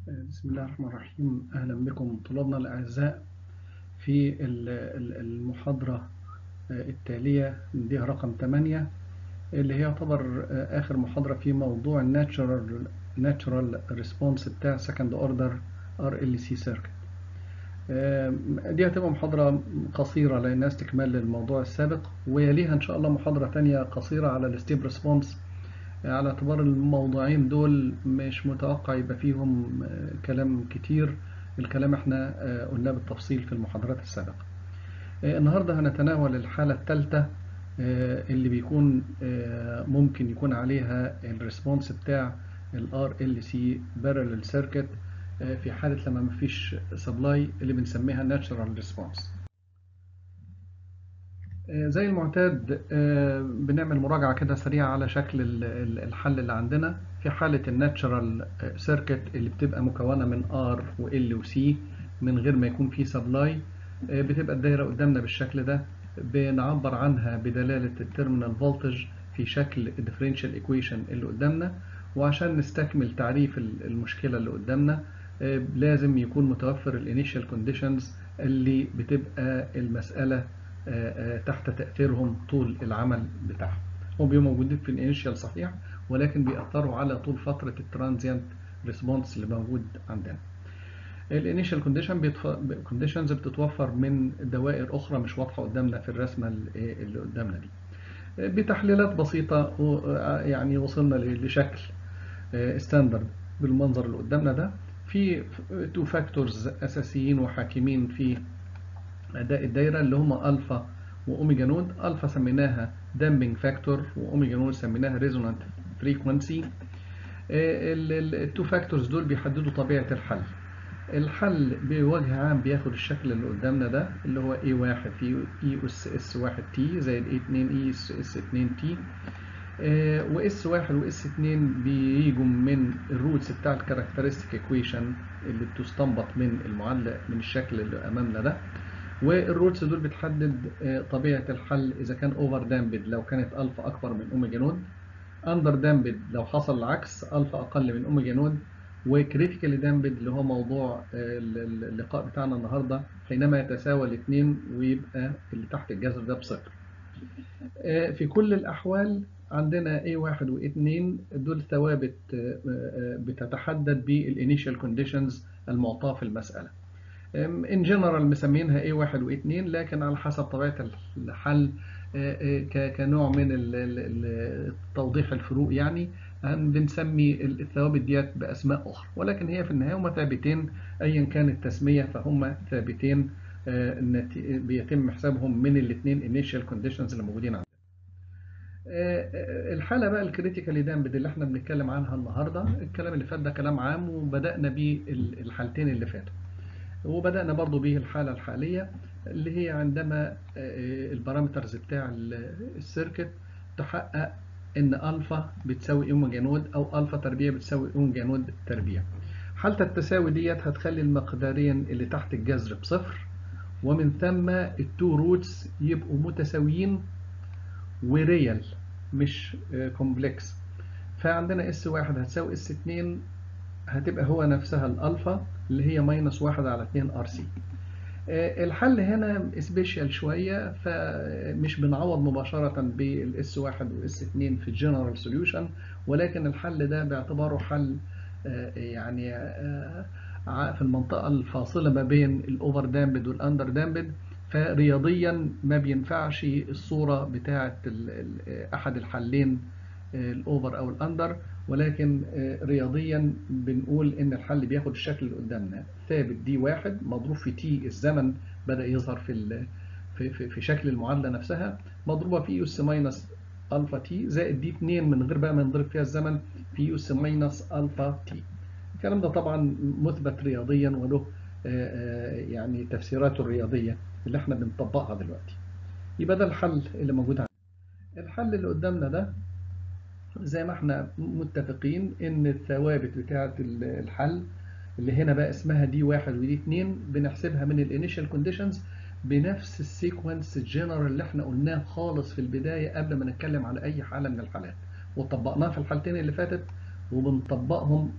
بسم الله الرحمن الرحيم أهلا بكم طلابنا الأعزاء في المحاضرة التالية دي رقم 8 اللي هي يعتبر آخر محاضرة في موضوع الناتشرال ناتشرال ريسبونس بتاع سكند اوردر ار ال سي سيركت دي هتبقى محاضرة قصيرة لأنها استكمال للموضوع السابق ويليها إن شاء الله محاضرة تانية قصيرة على الستيب ريسبونس على اعتبار الموضوعين دول مش متوقع يبقى فيهم كلام كتير الكلام احنا قلناه بالتفصيل في المحاضرات السابقة النهاردة هنتناول الحالة الثالثة اللي بيكون ممكن يكون عليها الريسبونس بتاع ال RLC parallel circuit في حالة لما مفيش سبلاي اللي بنسميها natural response زي المعتاد بنعمل مراجعة كده سريعة على شكل الحل اللي عندنا في حالة الناتشرال سيركت اللي بتبقى مكونة من R و L و C من غير ما يكون في سبلاي بتبقى الدايرة قدامنا بالشكل ده بنعبر عنها بدلالة التيرمينال فولتج في شكل الديفرنشال ايكويشن اللي قدامنا وعشان نستكمل تعريف المشكلة اللي قدامنا لازم يكون متوفر الانيشال كونديشنز اللي بتبقى المسألة تحت تأثيرهم طول العمل بتاعهم هم بيبقوا موجودين في الانيشال صحيح ولكن بيأثروا على طول فترة الترانزيانت ريسبونس اللي موجود عندنا الانيشال كونديشن كونديشنز بتتوفر من دوائر اخرى مش واضحه قدامنا في الرسمه اللي قدامنا دي بتحليلات بسيطه يعني وصلنا لشكل ستاندرد بالمنظر اللي قدامنا ده في تو فاكتورز اساسيين وحاكمين في اداء الدايره اللي هما الفا واوميجا نود الفا سميناها دامبنج فاكتور واوميجا نود سميناها ريزونانت فريكوانسي التو فاكتورز دول بيحددوا طبيعه الحل الحل بوجه عام بياخد الشكل اللي قدامنا ده اللي هو A1 في E اس اس 1 T زائد A2 E اس اس 2 T و S1 و S2 بيجوا من الروتس بتاع الكاركترستيك ايكويشن اللي بتستنبط من المعادله من الشكل اللي امامنا ده والروتس دول بتحدد طبيعه الحل اذا كان اوفر دامبد لو كانت الفا اكبر من اوميجا نود اندر دامبد لو حصل العكس الفا اقل من اوميجا نود وكريتيكالي دامبد اللي هو موضوع اللقاء بتاعنا النهارده حينما يتساوى الاثنين ويبقى اللي تحت الجذر ده بصفر. في كل الاحوال عندنا A1 و A2 دول ثوابت بتتحدد بالانيشال كونديشنز المعطاه في المساله. ان جنرال مسمينها A1 و A2 لكن على حسب طبيعه الحل كنوع من توضيح الفروق يعني بنسمي الثوابت ديت باسماء اخرى ولكن هي في النهايه هم ثابتين ايا كانت التسميه فهم ثابتين بيتم حسابهم من الاثنين انيشال كونديشنز اللي موجودين عندنا. الحاله بقى الكريتيكالي دامبد اللي احنا بنتكلم عنها النهارده الكلام اللي فات ده كلام عام وبدانا بيه الحالتين اللي فاتوا. وبدانا برضو به الحاله الحاليه اللي هي عندما البارامترز بتاع السيركت تحقق ان الفا بتساوي اوميجا نود او الفا تربيع بتساوي اوميجا نود تربيع حالة التساوي ديت هتخلي المقدارين اللي تحت الجذر بصفر ومن ثم التو روتس يبقوا متساويين وريال مش كومبلكس فعندنا اس واحد هتساوي اس اتنين هتبقى هو نفسها الالفا اللي هي ماينس واحد على اتنين ار سي الحل هنا سبيشال شوية فمش بنعوض مباشرة بالاس واحد واس اتنين في الجنرال سوليوشن ولكن الحل ده باعتباره حل يعني في المنطقة الفاصلة ما بين الاوفر دامبد والاندر دامبد فرياضيا ما بينفعش الصورة بتاعة احد الحلين الاوفر او الاندر ولكن رياضيا بنقول ان الحل بياخد الشكل اللي قدامنا ثابت دي واحد مضروب في تي الزمن بدا يظهر في في في شكل المعادله نفسها مضروبه في اس ماينس الفا تي زائد دي 2 من غير بقى ما نضرب فيها الزمن في اس ماينس الفا تي الكلام ده طبعا مثبت رياضيا وله يعني تفسيراته الرياضيه اللي احنا بنطبقها دلوقتي يبقى ده الحل اللي موجود عندنا الحل اللي قدامنا ده زي ما احنا متفقين ان الثوابت بتاعه الحل اللي هنا بقى اسمها دي واحد ودي اتنين بنحسبها من الانيشال كونديشنز بنفس السيكونس الجنرال اللي احنا قلناه خالص في البدايه قبل ما نتكلم على اي حاله من الحالات وطبقناها في الحالتين اللي فاتت وبنطبقهم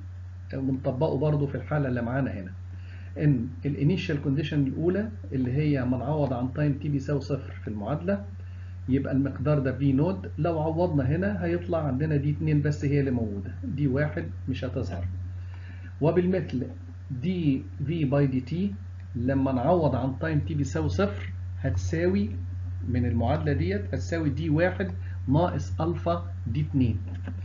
بنطبقه برضو في الحالة اللي معانا هنا ان الانيشال كونديشن الاولى اللي هي منعوض عن تايم تي بيساوي صفر في المعادلة يبقى المقدار ده في نود لو عوضنا هنا هيطلع عندنا دي 2 بس هي اللي موجودة دي واحد مش هتظهر وبالمثل دي في باي دي تي لما نعوض عن تايم تي بيساوي صفر هتساوي من المعادلة ديت هتساوي دي واحد ناقص ألفا دي 2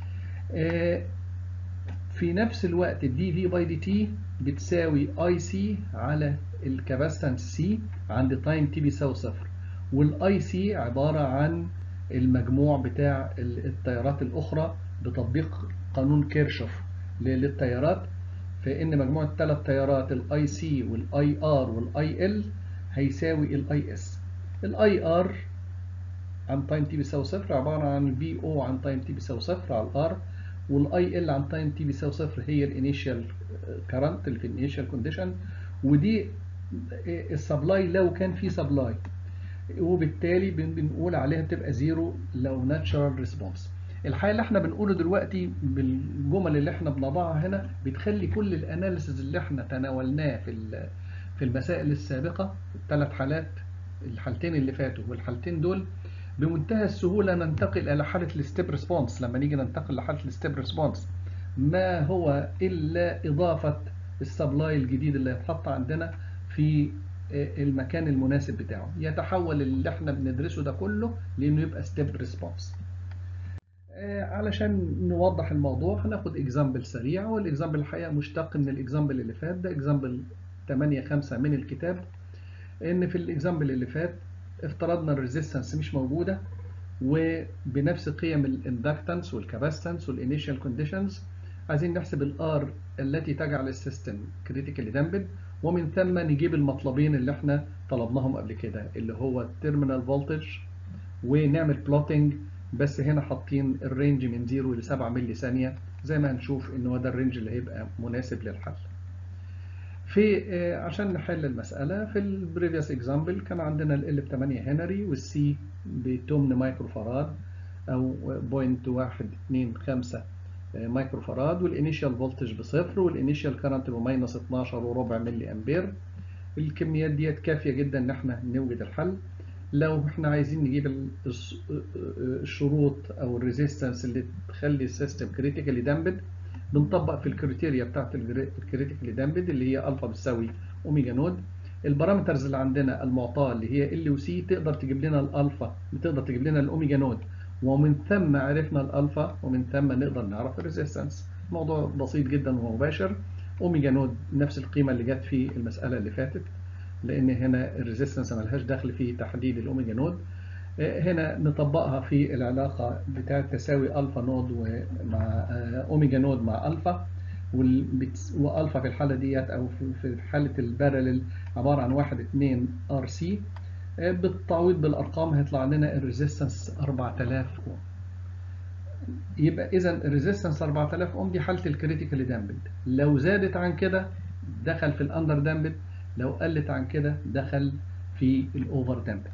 آه في نفس الوقت الدي في باي دي تي بتساوي اي سي على الكاباستنس سي عند تايم تي بيساوي صفر والاي سي عبارة عن المجموع بتاع التيارات الأخرى بتطبيق قانون كيرشوف للتيارات فإن مجموع الثلاث تيارات الاي سي والاي ار والاي ال هيساوي الاي اس الاي ار عن تايم تي بيساوي صفر عبارة عن البي او عن تايم تي بيساوي صفر على الار والاي ال عن تايم تي بيساوي صفر هي الانيشال كرنت اللي في الانيشال كونديشن ودي السبلاي لو كان في سبلاي وبالتالي بنقول عليها تبقى زيرو لو ناتشرال ريسبونس الحقيقه اللي احنا بنقوله دلوقتي بالجمل اللي احنا بنضعها هنا بتخلي كل الاناليسز اللي احنا تناولناه في في المسائل السابقه الثلاث حالات الحالتين اللي فاتوا والحالتين دول بمنتهى السهوله ننتقل الى حاله الستيب ريسبونس لما نيجي ننتقل لحاله الستيب ريسبونس ما هو الا اضافه السبلاي الجديد اللي هيتحط عندنا في المكان المناسب بتاعه يتحول اللي احنا بندرسه ده كله لانه يبقى ستيب ريسبونس علشان نوضح الموضوع هناخد اكزامبل سريع والاكزامبل الحقيقه مشتق من الاكزامبل اللي فات ده اكزامبل 8 5 من الكتاب ان في الاكزامبل اللي فات افترضنا الريزيستنس مش موجوده وبنفس قيم الاندكتنس والكاباستنس والانيشال كونديشنز عايزين نحسب الار التي تجعل السيستم كريتيكالي دامبد ومن ثم نجيب المطلبين اللي احنا طلبناهم قبل كده اللي هو التيرمينال فولتج ونعمل بلوتنج بس هنا حاطين الرينج من 0 ل 7 ملي ثانيه زي ما هنشوف ان هو ده الرينج اللي هيبقى مناسب للحل في عشان نحل المسألة في البريفيوس اكزامبل كان عندنا ال ب 8 هنري والسي ب 8 مايكرو فراد أو 0.125 مايكرو فراد والانيشال فولتج بصفر والانيشال كارنت بماينس 12 وربع ملي امبير الكميات ديت كافية جدا ان احنا نوجد الحل لو احنا عايزين نجيب الشروط او الريزيستنس اللي تخلي السيستم كريتيكالي دامبد بنطبق في الكريتيريا بتاعت الكريتيكالي دامبد اللي هي الفا بتساوي اوميجا نود البارامترز اللي عندنا المعطاه اللي هي ال وسي تقدر تجيب لنا الالفا بتقدر تجيب لنا الاوميجا نود ومن ثم عرفنا الالفا ومن ثم نقدر نعرف الريزيستنس الموضوع بسيط جدا ومباشر اوميجا نود نفس القيمه اللي جت في المساله اللي فاتت لان هنا الريزيستنس ملهاش دخل في تحديد الاوميجا نود هنا نطبقها في العلاقة بتاعة تساوي ألفا نود مع أوميجا نود مع ألفا وألفا في الحالة ديت أو في حالة البارلل عبارة عن واحد اتنين ار سي بالتعويض بالأرقام هيطلع لنا الريزيستنس 4000 أوم يبقى إذا الريزيستنس 4000 أوم دي حالة الكريتيكال دامبد لو زادت عن كده دخل في الأندر دامبد لو قلت عن كده دخل في الأوفر دامبد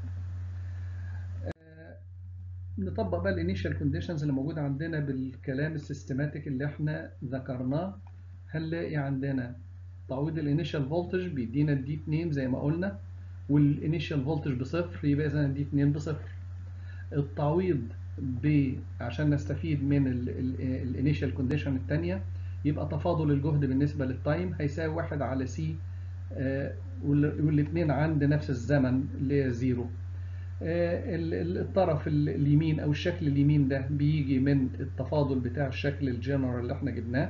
نطبق بقى الانيشال كونديشنز اللي موجوده عندنا بالكلام السيستماتيك اللي احنا ذكرناه هنلاقي عندنا تعويض الانيشال فولتج بيدينا الدي 2 زي ما قلنا والانيشال فولتج بصفر يبقى اذا الدي 2 بصفر التعويض ب عشان نستفيد من الانيشال كونديشن الثانيه يبقى تفاضل الجهد بالنسبه للتايم هيساوي 1 على سي والاثنين عند نفس الزمن اللي هي زيرو الطرف اليمين او الشكل اليمين ده بيجي من التفاضل بتاع الشكل الجنرال اللي احنا جبناه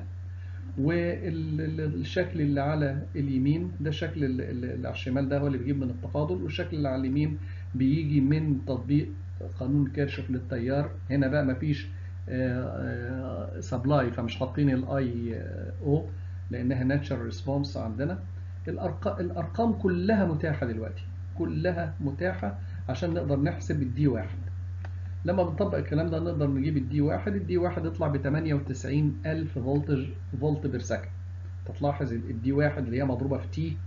والشكل اللي على اليمين ده الشكل اللي على الشمال ده هو اللي بيجيب من التفاضل والشكل اللي على اليمين بيجي من تطبيق قانون كيرشوف للتيار هنا بقى مفيش سبلاي فمش حاطين الاي او لانها ناتشرال ريسبونس عندنا الارقام كلها متاحه دلوقتي كلها متاحه عشان نقدر نحسب الدي واحد لما بنطبق الكلام ده نقدر نجيب الدي واحد الدي واحد يطلع ب 98 ألف فولتج فولت بير سكند تلاحظ الدي واحد اللي هي مضروبة في تي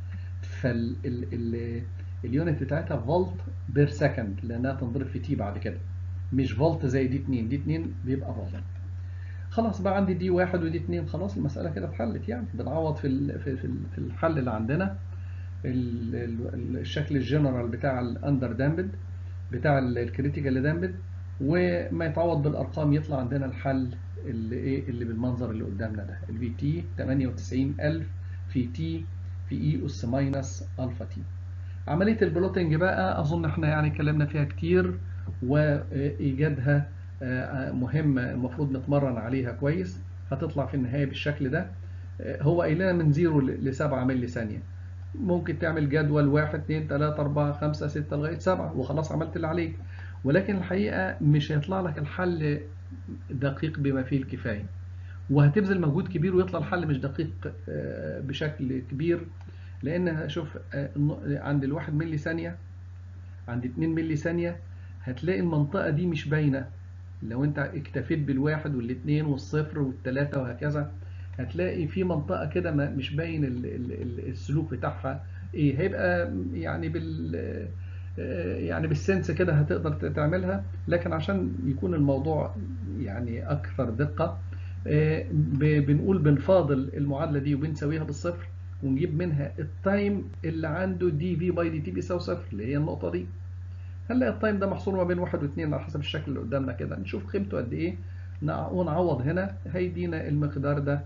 فاليونت بتاعتها فولت بير سكند لأنها تنضرب في تي بعد كده مش فولت زي دي 2 دي 2 بيبقى فولت خلاص بقى عندي دي واحد ودي اتنين خلاص المسألة كده اتحلت يعني بنعوض في ال- في في ال- في الحل اللي عندنا ال- ال- الشكل الجنرال بتاع الاندر دامبد بتاع الكريتيكال دامبد وما يتعوض بالارقام يطلع عندنا الحل اللي ايه اللي بالمنظر اللي قدامنا ده الفي تي 98000 في تي في اي اس ماينس الفا تي عملية البلوتنج بقى أظن إحنا يعني اتكلمنا فيها كتير وإيجادها آه، مهمة المفروض نتمرن عليها كويس هتطلع في النهاية بالشكل ده آه، هو قايل لنا من 0 ل 7 ملي ثانية ممكن تعمل جدول 1 2 3 4 5 6 لغاية 7 وخلاص عملت اللي عليك ولكن الحقيقة مش هيطلع لك الحل دقيق بما فيه الكفاية وهتبذل مجهود كبير ويطلع الحل مش دقيق آه، بشكل كبير لان شوف آه، الن- عند الواحد ملي ثانية عند 2 ملي ثانية هتلاقي المنطقة دي مش باينة لو انت اكتفيت بالواحد والاثنين والصفر والثلاثة وهكذا هتلاقي في منطقة كده ما- مش باين ال- ال- ال- السلوك بتاعها ايه هيبقى يعني بال آه، يعني بالسنس كده هتقدر تعملها لكن عشان يكون الموضوع يعني اكثر دقة آه، ب- بنقول بنفاضل المعادلة دي وبنساويها بالصفر ونجيب منها التايم اللي عنده دي في باي دي تي بيساوي صفر اللي هي النقطة دي هنلاقي التايم ده محصور ما بين واحد واثنين على حسب الشكل اللي قدامنا كده نشوف قيمته قد ايه نع- ونعوض هنا هيدينا المقدار ده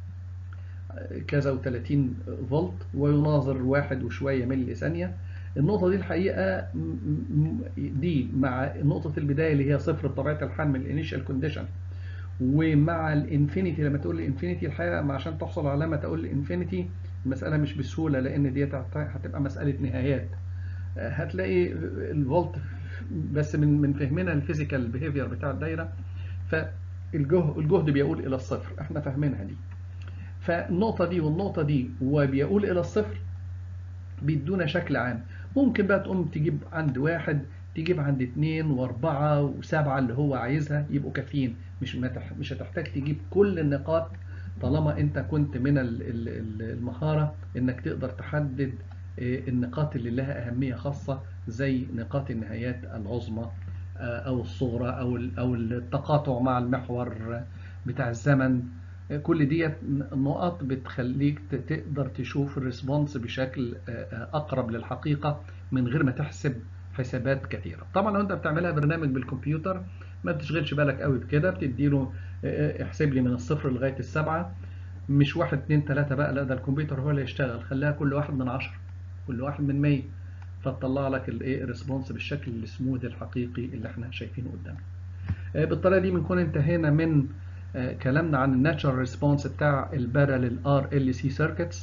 كذا و30 فولت ويناظر واحد وشوية ملي ثانية النقطة دي الحقيقة م- م- دي مع نقطة البداية اللي هي صفر بطبيعة الحال من الانيشال كونديشن ومع الانفينيتي لما تقول لي انفينيتي الحقيقة ما عشان تحصل على علامة تقول لي انفينيتي المسألة مش بسهولة لأن دي هتبقى مسألة نهايات هتلاقي الفولت بس من من فهمنا الفيزيكال بيهيفير بتاع الدايره فالجهد الجهد بيقول الى الصفر احنا فاهمينها دي فالنقطه دي والنقطه دي وبيقول الى الصفر بيدونا شكل عام ممكن بقى تقوم تجيب عند واحد تجيب عند اتنين واربعة وسبعة اللي هو عايزها يبقوا كافيين مش ما تح- مش هتحتاج تجيب كل النقاط طالما انت كنت من ال- ال- ال- المهارة انك تقدر تحدد آه، النقاط اللي لها أهمية خاصة زي نقاط النهايات العظمى آه، أو الصغرى أو ال- أو التقاطع مع المحور بتاع الزمن آه، كل ديت نقط بتخليك ت- تقدر تشوف الريسبونس بشكل آه، آه، أقرب للحقيقة من غير ما تحسب حسابات كثيرة طبعا لو أنت بتعملها برنامج بالكمبيوتر ما بتشغلش بالك قوي بكده بتديله آه، آه، احسب لي من الصفر لغاية السبعة مش واحد اتنين تلاتة بقى لا ده الكمبيوتر هو اللي يشتغل خليها كل واحد من عشرة كل واحد من 100 فتطلع لك الايه الريسبونس بالشكل السموث الحقيقي اللي احنا شايفينه قدامنا آه، بالطريقه دي بنكون انتهينا من آه، كلامنا عن الناتشرال ريسبونس بتاع الباراليل ار ال سي سيركتس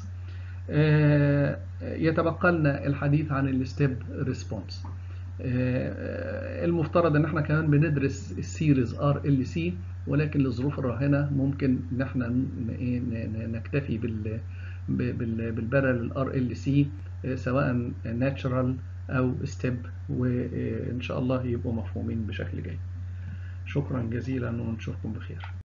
يتبقى لنا الحديث عن الستيب ريسبونس المفترض ان احنا كمان بندرس السيريز ار ال سي ولكن لظروف الراهنه ممكن ان احنا ن- إيه ن- ن- نكتفي بال بالبارل ار ال سي سواء ناتشرال او ستيب وان شاء الله يبقوا مفهومين بشكل جيد شكرا جزيلا ونشوفكم بخير